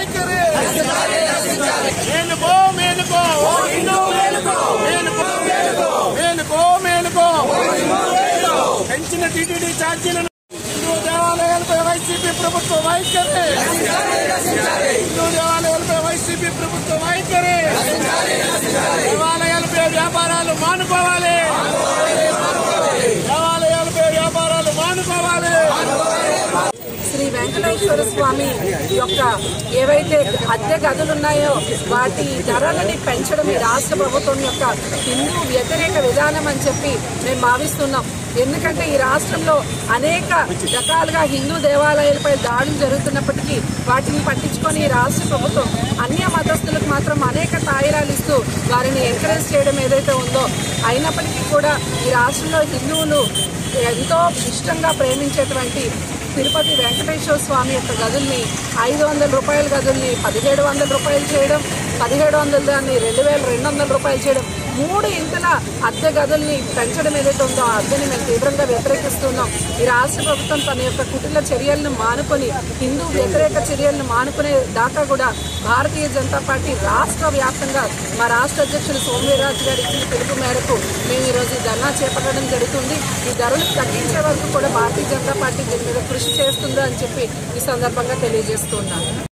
వైఖరి మేలుకో మేలుకో మేలుకో మేలుకో మేలుకో పెంచిన టీటీడీ ఛార్జీలను హిందూ దేవాలయాలపై వైసీపీ ప్రభుత్వ వైఖరి హిందూ దేవాలయాలపై వైసీపీ ప్రభుత్వ వైఖరి దేవాలయాలపై వ్యాపారాలు మానుకోవాలి దేవాలయాలపై వ్యాపారాలు మానుకోవాలి శ్రీ వెంకటేశ్వర స్వామి యొక్క ఏవైతే అద్దె గదులు ఉన్నాయో వాటి ధరలని పెంచడం ఈ రాష్ట్ర ప్రభుత్వం యొక్క హిందూ వ్యతిరేక విధానం అని చెప్పి మేము భావిస్తున్నాం ఎందుకంటే ఈ రాష్ట్రంలో అనేక రకాలుగా హిందూ దేవాలయాలపై దాడులు జరుగుతున్నప్పటికీ వాటిని పట్టించుకొని ఈ రాష్ట్ర ప్రభుత్వం అన్య మతస్థులకు మాత్రం అనేక తాయిరాలు ఇస్తూ వారిని ఎంకరేజ్ చేయడం ఏదైతే ఉందో అయినప్పటికీ కూడా ఈ రాష్ట్రంలో హిందువులు ఎంతో ఇష్టంగా ప్రేమించేటువంటి తిరుపతి వెంకటేశ్వర స్వామి యొక్క గదుల్ని ఐదు వందల రూపాయల గదుల్ని పదిహేడు వందల రూపాయలు చేయడం పదిహేడు వందల దాన్ని రెండు వేల రెండు వందల రూపాయలు చేయడం మూడు ఇంతల అద్దె గదుల్ని పెంచడం ఏదైతే ఉందో ఆ అద్దెని మేము తీవ్రంగా వ్యతిరేకిస్తున్నాం ఈ రాష్ట్ర ప్రభుత్వం తన యొక్క కుటుంబ చర్యలను మానుకొని హిందూ వ్యతిరేక చర్యలను మానుకునే దాకా కూడా భారతీయ జనతా పార్టీ రాష్ట్ర వ్యాప్తంగా మా రాష్ట్ర అధ్యక్షులు సోమవీర్రాజు గారి ఇచ్చిన పిలుపు మేరకు మేము ఈరోజు ఈ ధర్నా చేపట్టడం జరుగుతుంది ఈ ధరలు తగ్గించే వరకు కూడా భారతీయ జనతా పార్టీ దీని మీద కృషి చేస్తుందా అని చెప్పి ఈ సందర్భంగా తెలియజేస్తున్నాను